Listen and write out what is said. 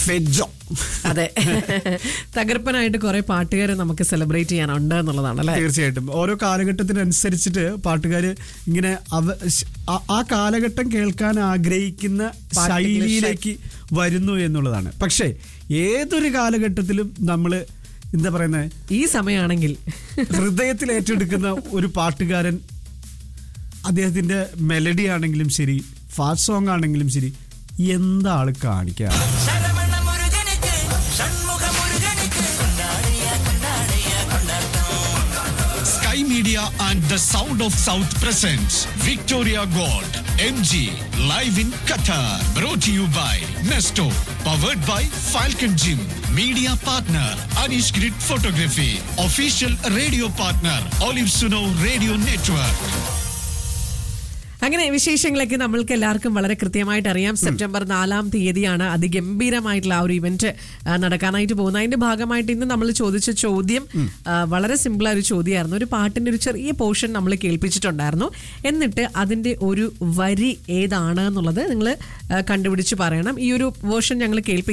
ഫെജോ അതെ തകർപ്പനായിട്ട് കുറെ പാട്ടുകാരെ നമുക്ക് സെലിബ്രേറ്റ് ചെയ്യാനുണ്ട് എന്നുള്ളതാണ് അല്ലെ തീർച്ചയായിട്ടും ഓരോ കാലഘട്ടത്തിനനുസരിച്ചിട്ട് പാട്ടുകാർ ഇങ്ങനെ അവ ശ്- ആ- ആ കാലഘട്ടം കേൾക്കാൻ ആഗ്രഹിക്കുന്ന പാട്ടുകളുടെ ശൈലിയിലേക്ക് വരുന്നു എന്നുള്ളതാണ് പക്ഷേ ഏതൊരു കാലഘട്ടത്തിലും നമ്മൾ എന്താ പറയുന്നത് ഈ സമയമാണെങ്കിൽ ഹൃദയത്തിൽ ഏറ്റെടുക്കുന്ന ഒരു പാട്ടുകാരൻ അദ്ദേഹത്തിന്റെ മെലഡി ആണെങ്കിലും ശരി ഫാസ്റ്റ് സോങ് ആണെങ്കിലും ശരി എന്താ ആള് കാണിക്കുക சரவண முருகனுக்கு சண்முக முருகனுக்கு கொண்டாடிய கொண்டாடிய கொண்டாட்டம் Sky Media and the Sound of South presents Victoria Gold MG live in Qatar. Brought to you by Nesto. Powered by Falcon Gym. Media partner Anish Grid Photography. Official radio partner Olive Suno Radio Network. അങ്ങനെ വിശേഷങ്ങളൊക്കെ നമ്മൾക്ക് എല്ലാവർക്കും വളരെ കൃത്യമായിട്ട് അറിയാം September നാലാം തീയതിയാണ് അതിഗംഭീരമായിട്ടുള്ള ആ ഒരു ഇവന്റ് ആ, നടക്കാനായിട്ട് പോകുന്നത് അതിന്റെ ഭാഗമായിട്ട് ഇന്ന് നമ്മൾ ചോദിച്ച ചോദ്യം ആ, വളരെ സിമ്പിൾ ആയ ഒരു ചോദ്യമായിരുന്നു ഒരു പാട്ടിന്റെ ഒരു ചെറിയ പോർഷൻ നമ്മൾ കേൾപ്പിച്ചിട്ടുണ്ടായിരുന്നു എന്നിട്ട് അതിന്റെ ഒരു വരി ഏതാണ് എന്നുള്ളത് നിങ്ങൾ കണ്ടുപിടിച്ച് പറയണം ഈ ഒരു വേർഷൻ ഞങ്ങൾ കേൾപ്പിക്കും